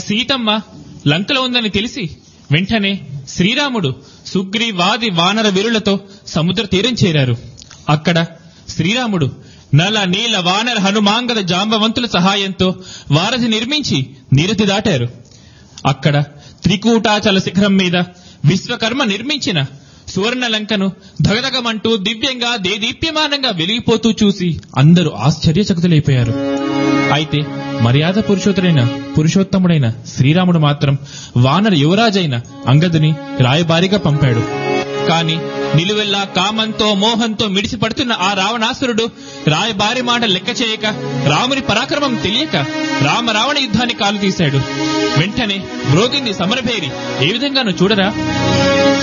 సీతమ్మ లంకలో ఉందని తెలిసి వెంటనే శ్రీరాముడు సుగ్రీవాది వానర వీరులతో సముద్ర తీరం చేరారు అక్కడ శ్రీరాముడు నల నీల వానర హనుమాంగద జాంబవంతుల సహాయంతో వారధి నిర్మించి నీరతి దాటారు అక్కడ త్రికూటాచల శిఖరం మీద విశ్వకర్మ నిర్మించిన సువర్ణ లంకను ధగధగమంటూ దివ్యంగా దేదీప్యమానంగా వెలిగిపోతూ చూసి అందరూ ఆశ్చర్యచకితులైపోయారు అయితే మర్యాద పురుషోత్తుడైన పురుషోత్తముడైన శ్రీరాముడు మాత్రం వానర యువరాజైన అంగదుని రాయబారిగా పంపాడు కాని నిలువెల్లా కామంతో మోహంతో మిడిసి పడుతున్న ఆ రావణాసురుడు రాయబారి మాట లెక్క చేయక రాముని పరాక్రమం తెలియక రామ రావణ యుద్ధాన్ని కాలు తీశాడు వెంటనే మ్రోగింది సమరభేరి ఏ విధంగానూ చూడరా